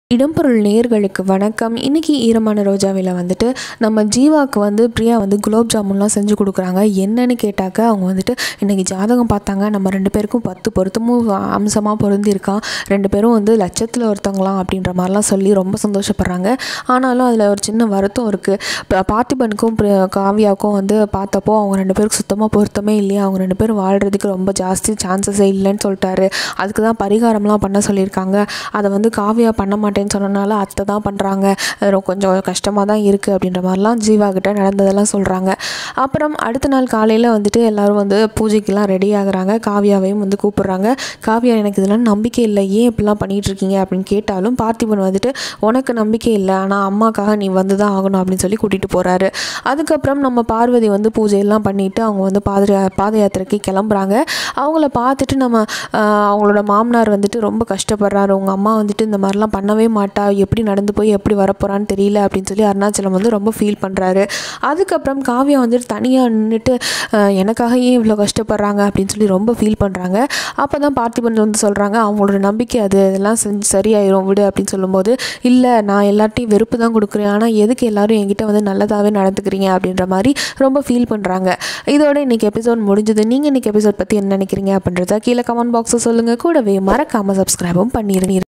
இடம்பொருள் நேயர்களுக்கு வணக்கம் இன்றைக்கி ஈரமான ரோஜாவில் வந்துட்டு நம்ம ஜீவாவுக்கு வந்து பிரியா வந்து குலோப் ஜாமுன்லாம் செஞ்சு கொடுக்குறாங்க என்னன்னு கேட்டாக்க அவங்க வந்துட்டு இன்றைக்கி ஜாதகம் பார்த்தாங்க நம்ம ரெண்டு பேருக்கும் பத்து பொருத்தமும் அம்சமாக பொருந்திருக்கான் ரெண்டு பேரும் வந்து லட்சத்தில் ஒருத்தவங்களாம் அப்படின்ற மாதிரிலாம் சொல்லி ரொம்ப சந்தோஷப்படுறாங்க ஆனாலும் அதில் ஒரு சின்ன வருத்தம் இருக்குது பார்த்திபனுக்கும் பிர- காவ்யாவுக்கும் வந்து பார்த்தப்போ அவங்க ரெண்டு பேருக்கு சுத்தமாக பொருத்தமே இல்லையா அவங்க ரெண்டு பேரும் வாழ்கிறதுக்கு ரொம்ப ஜாஸ்தி சான்சஸே இல்லைன்னு சொல்லிட்டாரு அதுக்கு தான் பரிகாரம்லாம் பண்ண சொல்லியிருக்காங்க அதை வந்து காவியா பண்ண மாட்டேன்னு சொன்னனால அத்தை தான் பண்ணுறாங்க கொஞ்சம் கஷ்டமாக தான் இருக்குது அப்படின்ற மாதிரிலாம் ஜீவா கிட்ட நடந்ததெல்லாம் சொல்கிறாங்க அப்புறம் அடுத்த நாள் காலையில் வந்துட்டு எல்லாரும் வந்து பூஜைக்கெல்லாம் ரெடி ஆகுறாங்க காவியாவையும் வந்து கூப்பிடுறாங்க காவியா எனக்கு இதெல்லாம் நம்பிக்கை இல்லை ஏன் இப்படிலாம் பண்ணிட்டு இருக்கீங்க அப்படின்னு கேட்டாலும் பார்த்திபன் வந்துட்டு உனக்கு நம்பிக்கை இல்லை ஆனால் அம்மாக்காக நீ வந்து தான் ஆகணும் அப்படின்னு சொல்லி கூட்டிகிட்டு போகிறாரு அதுக்கப்புறம் நம்ம பார்வதி வந்து பூஜையெல்லாம் பண்ணிட்டு அவங்க வந்து பாத பாத யாத்திரைக்கு கிளம்புறாங்க அவங்கள பார்த்துட்டு நம்ம ஆஹ், அவங்களோட மாமனார் வந்துட்டு ரொம்ப கஷ்டப்படுறாரு உங்கள் அம்மா வந்துட்டு இந்த மாதிரிலாம் பண்ணவே மாட்டா எப்படி நடந்து போய் எப்படி வரப்போறான்னு தெரியல அப்படின்னு சொல்லி அருணாச்சலம் வந்து ரொம்ப ஃபீல் பண்ணுறாரு அதுக்கப்புறம் காவியா வந்துட்டு தனியாக நின்றுட்டு எனக்காக ஏன் இவ்வளோ கஷ்டப்படுறாங்க அப்படின்னு சொல்லி ரொம்ப ஃபீல் பண்ணுறாங்க அப்போ தான் பார்த்திபன் வந்து சொல்கிறாங்க அவங்களோட நம்பிக்கை அது இதெல்லாம் செஞ்சு சரியாயிரும் விடு அப்படின்னு சொல்லும்போது இல்லை நான் எல்லார்ட்டையும் வெறுப்பு தான் கொடுக்குறேன் ஆனால் எதுக்கு எல்லாரும் என்கிட்ட வந்து நல்லதாகவே நடந்துக்கிறீங்க அப்படின்ற மாதிரி ரொம்ப ஃபீல் பண்ணுறாங்க இதோட இன்னைக்கு எபிசோட் முடிஞ்சது நீங்கள் இன்னைக்கு எபிசோட் பற்றி என்ன நினைக்கிறீங்க அப்படின்றத கீழே கமெண்ட் பாக்ஸில் சொல்லுங்கள் கூடவே மறக்காமல் சப்ஸ்கிரைபும் பண்ணிடுங்க